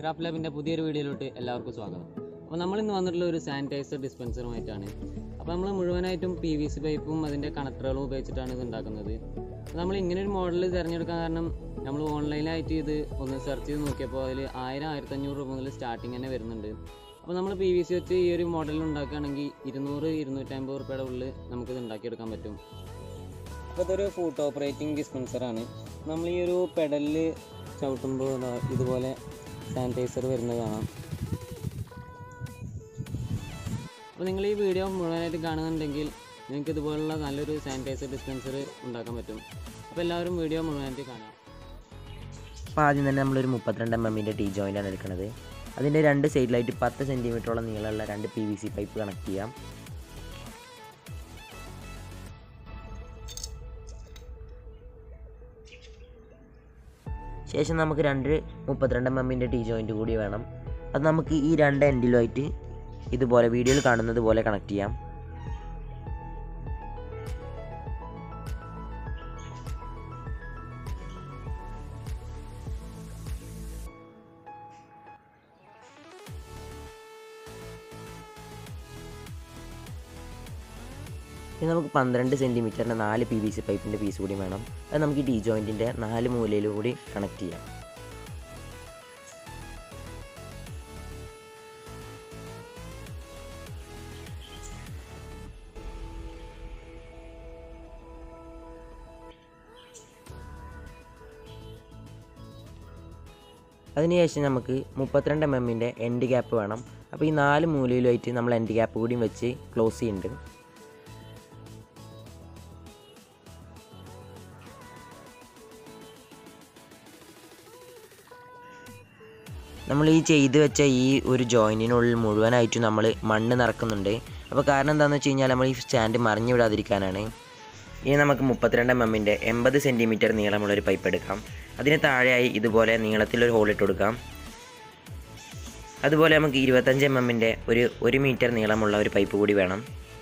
craft ലാബിൻ്റെ പുതിയൊരു വീഡിയോയിലോട്ട് എല്ലാവർക്കും സ്വാഗതം അപ്പോൾ നമ്മൾ ഇന്ന് വന്നിട്ടുള്ള ഒരു സാനിറ്റൈസർ ഡിസ്പെൻസറുമായിട്ടാണ് അപ്പോൾ നമ്മൾ മുഴുവനായിട്ടും പി വി സി പൈപ്പും അതിൻ്റെ കണക്ടറുകളും ഉപയോഗിച്ചിട്ടാണ് ഇത് ഉണ്ടാക്കുന്നത് അപ്പോൾ നമ്മൾ ഇങ്ങനെ ഒരു മോഡൽ തിരഞ്ഞെടുക്കാൻ കാരണം നമ്മൾ ഓൺലൈനായിട്ട് ഇത് ഒന്ന് സെർച്ച് ചെയ്ത് നോക്കിയപ്പോൾ അതിൽ ആയിരം ആയിരത്തഞ്ഞൂറ് രൂപ മുതൽ സ്റ്റാർട്ടിങ് തന്നെ വരുന്നുണ്ട് അപ്പോൾ നമ്മൾ പി വി സി വെച്ച് ഈ ഒരു മോഡലിൽ ഉണ്ടാക്കുകയാണെങ്കിൽ ഇരുന്നൂറ് ഇരുന്നൂറ്റമ്പത് റുപ്യയുടെ ഉള്ളിൽ നമുക്കിത് ഉണ്ടാക്കിയെടുക്കാൻ പറ്റും അപ്പോൾ ഇതൊരു ഫുഡ് ഓപ്പറേറ്റിംഗ് ഡിസ്പെൻസറാണ് നമ്മൾ ഈ ഒരു പെഡലിൽ ചവിട്ടുമ്പോൾ ദാ ഇതുപോലെ സാനിറ്റൈസർ വരുന്നത് കാണാം അപ്പോൾ നിങ്ങൾ ഈ വീഡിയോ മുഴുവനായിട്ട് കാണുന്നുണ്ടെങ്കിൽ നിങ്ങൾക്ക് ഇതുപോലുള്ള നല്ലൊരു സാനിറ്റൈസർ ഡിസ്പെൻസർ ഉണ്ടാക്കാൻ പറ്റും അപ്പോൾ എല്ലാവരും വീഡിയോ മുഴുവനായിട്ട് കാണാം അപ്പോൾ ആദ്യം തന്നെ നമ്മളൊരു മുപ്പത്തിരണ്ട് എം എമ്മിൻ്റെ ടീ ജോയിൻ്റാണ് എടുക്കുന്നത് അതിൻ്റെ രണ്ട് സൈഡിലായിട്ട് പത്ത് സെൻറ്റിമീറ്ററോളം നീളമുള്ള രണ്ട് P V C pipe connect ചെയ്യാം ശേഷം നമുക്ക് രണ്ട് മുപ്പത്തിരണ്ട് എം എമ്മിൻ്റെ ടീ ജോയിൻ്റ് കൂടി വേണം അത് നമുക്ക് ഈ രണ്ട് എൻഡിലുമായിട്ട് ഇതുപോലെ വീഡിയോയിൽ കാണുന്നത് പോലെ കണക്ട് ചെയ്യാം ഇനി നമുക്ക് പന്ത്രണ്ട് സെൻറ്റിമീറ്ററിൻ്റെ നാല് പി വി സി പൈപ്പിൻ്റെ പീസ് കൂടി വേണം അത് നമുക്ക് ഈ ടീ ജോയിൻറ്റിൻ്റെ നാല് മൂലയിലും കൂടി കണക്ട് ചെയ്യാം അതിനുശേഷം നമുക്ക് മുപ്പത്തിരണ്ട് എം എമ്മിൻ്റെ എൻഡ് ഗ്യാപ്പ് വേണം അപ്പോൾ ഈ നാല് മൂലയിലുമായിട്ട് നമ്മൾ എൻഡ് ഗ്യാപ്പ് കൂടിയും വെച്ച് ക്ലോസ് ചെയ്യുന്നുണ്ട് നമ്മൾ ഈ ചെയ്ത് വെച്ച ഈ ഒരു ജോയിൻറ്റിനുള്ളിൽ മുഴുവനായിട്ടും നമ്മൾ മണ്ണ് നിറക്കുന്നുണ്ട് അപ്പോൾ കാരണം എന്താണെന്ന് വെച്ച് കഴിഞ്ഞാൽ നമ്മൾ ഈ സ്റ്റാൻഡ് മറിഞ്ഞു വിടാതിരിക്കാനാണ് ഇനി നമുക്ക് മുപ്പത്തിരണ്ട് എം എമ്മിൻ്റെ എൺപത് സെൻറ്റിമീറ്റർ നീളമുള്ളൊരു പൈപ്പ് എടുക്കാം അതിന് താഴെയായി ഇതുപോലെ നീളത്തിലൊരു ഹോൾ ഇട്ട് കൊടുക്കാം അതുപോലെ നമുക്ക് ഇരുപത്തഞ്ച് എം എമ്മിൻ്റെ ഒരു ഒരു മീറ്റർ നീളമുള്ള ഒരു പൈപ്പ് കൂടി വേണം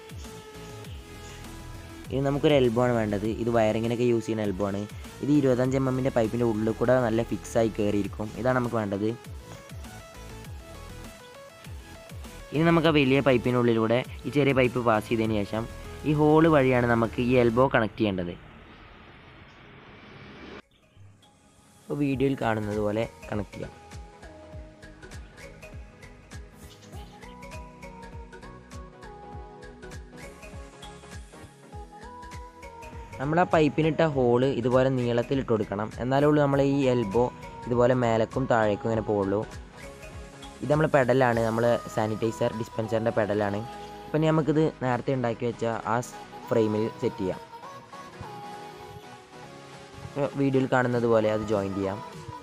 ഇനി നമുക്കൊരു എൽബോ ആണ് വേണ്ടത് ഇത് വയറിങ്ങിനൊക്കെ യൂസ് ചെയ്യുന്ന എൽബോ ആണ് ഇത് ഇരുപത്തഞ്ച് എം എമ്മിൻ്റെ പൈപ്പിൻ്റെ ഉള്ളിൽ കൂടെ നല്ല ഫിക്സായി കയറിയിരിക്കും ഇതാണ് നമുക്ക് വേണ്ടത് ഇനി നമുക്ക് ആ വലിയ പൈപ്പിനുള്ളിലൂടെ ഈ ചെറിയ പൈപ്പ് പാസ് ചെയ്തതിന് ശേഷം ഈ ഹോള് വഴിയാണ് നമുക്ക് ഈ എൽബോ കണക്ട് ചെയ്യേണ്ടത് ഇപ്പോൾ വീഡിയോയിൽ കാണുന്നത് പോലെ കണക്ട് ചെയ്യാം നമ്മൾ ആ പൈപ്പിനിട്ട ഹോള് ഇതുപോലെ നീളത്തിലിട്ട് കൊടുക്കണം എന്നാലേ ഉള്ളൂ നമ്മൾ ഈ എൽബോ ഇതുപോലെ മേലക്കും താഴേക്കും ഇങ്ങനെ പോകുള്ളൂ ഇത് നമ്മൾ പെഡലാണ് നമ്മൾ സാനിറ്റൈസർ ഡിസ്പെൻസറിൻ്റെ പെഡലാണ് അപ്പം ഇനി നമുക്കിത് നേരത്തെ ഉണ്ടാക്കി വെച്ച ആ ഫ്രെയിമിൽ സെറ്റ് ചെയ്യാം ഇപ്പൊ വീഡിയോയിൽ കാണുന്നത് പോലെ അത് ജോയിൻ ചെയ്യാം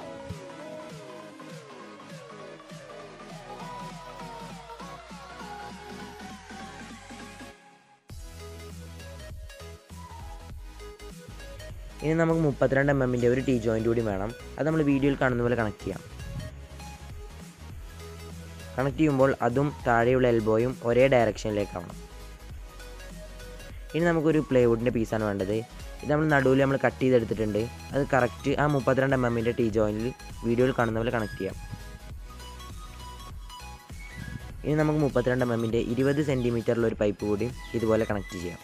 ഇനി നമുക്ക് മുപ്പത്തിരണ്ട് എം എമ്മിൻ്റെ ഒരു ടീ ജോയിൻ്റ് കൂടി വേണം അത് നമ്മൾ വീഡിയോയിൽ കാണുന്ന പോലെ കണക്ട് ചെയ്യാം കണക്ട് ചെയ്യുമ്പോൾ അതും താഴെയുള്ള എൽബോയും ഒരേ ഡയറക്ഷനിലേക്കാവണം ഇനി നമുക്കൊരു പ്ലേവുഡിൻ്റെ പീസാണ് വേണ്ടത് ഇത് നമ്മൾ നടുവിൽ നമ്മൾ കട്ട് ചെയ്തെടുത്തിട്ടുണ്ട് അത് കറക്റ്റ് ആ മുപ്പത്തിരണ്ട് എം എമ്മിൻ്റെ ടീ ജോയിനിൽ വീഡിയോയിൽ കാണുന്ന പോലെ കണക്ട് ചെയ്യാം ഇനി നമുക്ക് മുപ്പത്തിരണ്ട് എം എമ്മിൻ്റെ ഇരുപത് സെൻറ്റിമീറ്ററിലുള്ള ഒരു പൈപ്പ് കൂടി ഇതുപോലെ കണക്ട് ചെയ്യാം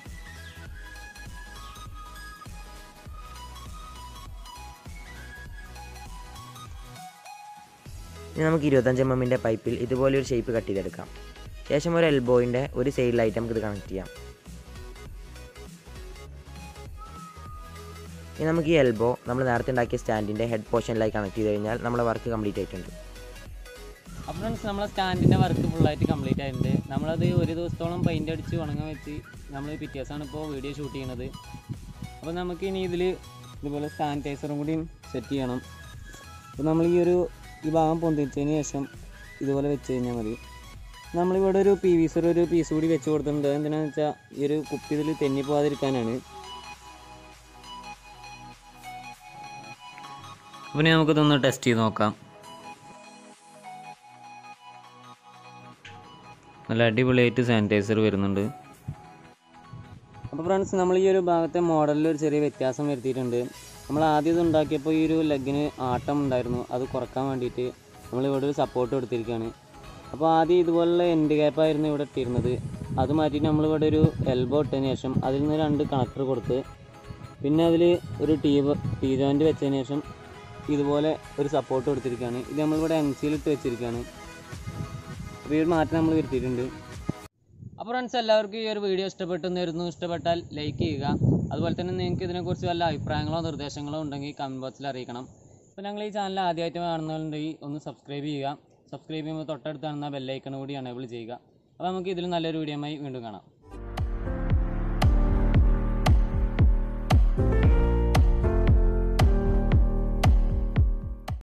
ഇനി നമുക്ക് ഇരുപത്തഞ്ച് എം എമ്മിൻ്റെ പൈപ്പിൽ ഇതുപോലെ ഒരു ഷേപ്പ് കട്ട് ചെയ്തെടുക്കാം ശേഷം ഒരു എൽബോയിൻ്റെ ഒരു സൈഡിലായിട്ട് നമുക്ക് ഇത് കണക്ട് ചെയ്യാം ഇനി നമുക്ക് ഈ എൽബോ നമ്മൾ നേരത്തെ ഉണ്ടാക്കിയ സ്റ്റാൻഡിൻ്റെ ഹെഡ് പോർഷനിലായി കണക്ട് ചെയ്ത് കഴിഞ്ഞാൽ നമ്മുടെ വർക്ക് കംപ്ലീറ്റ് ആയിട്ടുണ്ട് അപ്പോൾ ഫ്രണ്ട്സ് നമ്മളെ സ്റ്റാൻഡിൻ്റെ വർക്ക് ഫുള്ളായിട്ട് കംപ്ലീറ്റ് ആയിട്ടുണ്ട് നമ്മളത് ഒരു ദിവസത്തോളം പെയിൻ്റ് അടിച്ച് ഉണങ്ങാൻ വെച്ച് നമ്മൾ പിറ്റേ ദിവസമാണ് ഇപ്പോൾ വീഡിയോ ഷൂട്ട് ചെയ്യണത് അപ്പോൾ നമുക്ക് ഇനി ഇതിൽ ഇതുപോലെ സാനിറ്റൈസറും കൂടി സെറ്റ് ചെയ്യണം അപ്പോൾ നമ്മൾ ഈ ഒരു ഈ ഭാഗം പൊന്തിച്ചതിന് ശേഷം ഇതുപോലെ വെച്ച് കഴിഞ്ഞാൽ മതി നമ്മളിവിടെ ഒരു പി വി സിയുടെ ഒരു പീസ് കൂടി വെച്ച് കൊടുത്തിട്ടുണ്ട് എന്തിനാണെന്ന് വെച്ചാൽ ഈ ഒരു കുപ്പി ഇതിൽ തെന്നി പോകാതിരിക്കാനാണ് അപ്പോൾ ഇനി നമുക്കിതൊന്ന് ടെസ്റ്റ് ചെയ്ത് നോക്കാം നല്ല അടിപൊളിയായിട്ട് സാനിറ്റൈസർ വരുന്നുണ്ട് അപ്പോൾ ഫ്രണ്ട്സ് നമ്മൾ ഈ ഒരു ഭാഗത്തെ മോഡലിൽ ഒരു ചെറിയ വ്യത്യാസം വരുത്തിയിട്ടുണ്ട് നമ്മൾ ആദ്യം ഇത് ഉണ്ടാക്കിയപ്പോൾ ഈ ഒരു ലെഗിന് ആട്ടം ഉണ്ടായിരുന്നു അത് കുറക്കാൻ വേണ്ടിയിട്ട് നമ്മളിവിടെ ഒരു സപ്പോർട്ട് കൊടുത്തിരിക്കുകയാണ് അപ്പോൾ ആദ്യം ഇതുപോലുള്ള എൻഡ് ക്യാപ്പായിരുന്നു ഇവിടെ ഇട്ടിരുന്നത് അത് മാറ്റിയിട്ട് നമ്മളിവിടെ ഒരു എൽബോ ഇട്ടതിന് ശേഷം അതിൽ നിന്ന് രണ്ട് കണക്ടർ കൊടുത്ത് പിന്നെ അതിൽ ഒരു ടീ ടീ ജോയിൻ്റ് വെച്ചതിന് ശേഷം ഇതുപോലെ ഒരു സപ്പോർട്ട് കൊടുത്തിരിക്കുകയാണ് ഇത് നമ്മളിവിടെ എം സിയിലിട്ട് വെച്ചിരിക്കുകയാണ് അപ്പോൾ ഈ ഒരു മാറ്റം നമ്മൾ വരുത്തിയിട്ടുണ്ട് അപ്പോൾ ഫ്രണ്ട്സ് എല്ലാവർക്കും ഈ ഒരു വീഡിയോ ഇഷ്ടപ്പെട്ടെന്ന് വരുന്നു ഇഷ്ടപ്പെട്ടാൽ ലൈക്ക് ചെയ്യുക അതുപോലെ തന്നെ നിങ്ങൾക്ക് ഇതിനെക്കുറിച്ച് വല്ല അഭിപ്രായങ്ങളോ നിർദ്ദേശങ്ങളോ ഉണ്ടെങ്കിൽ കമൻറ്റ് ബോക്സിൽ അറിയിക്കണം അപ്പോൾ ഞങ്ങൾ ഈ ചാനൽ ആദ്യമായിട്ട് കാണുന്നവരുണ്ടെങ്കിൽ ഒന്ന് സബ്സ്ക്രൈബ് ചെയ്യുക സബ്സ്ക്രൈബ് ചെയ്യുമ്പോൾ തൊട്ടടുത്ത് കാണുന്ന ബെല്ലൈക്കൺ കൂടി എനേബിൾ ചെയ്യുക അപ്പോൾ നമുക്ക് ഇതിലും നല്ലൊരു വീഡിയോയുമായി വീണ്ടും കാണാം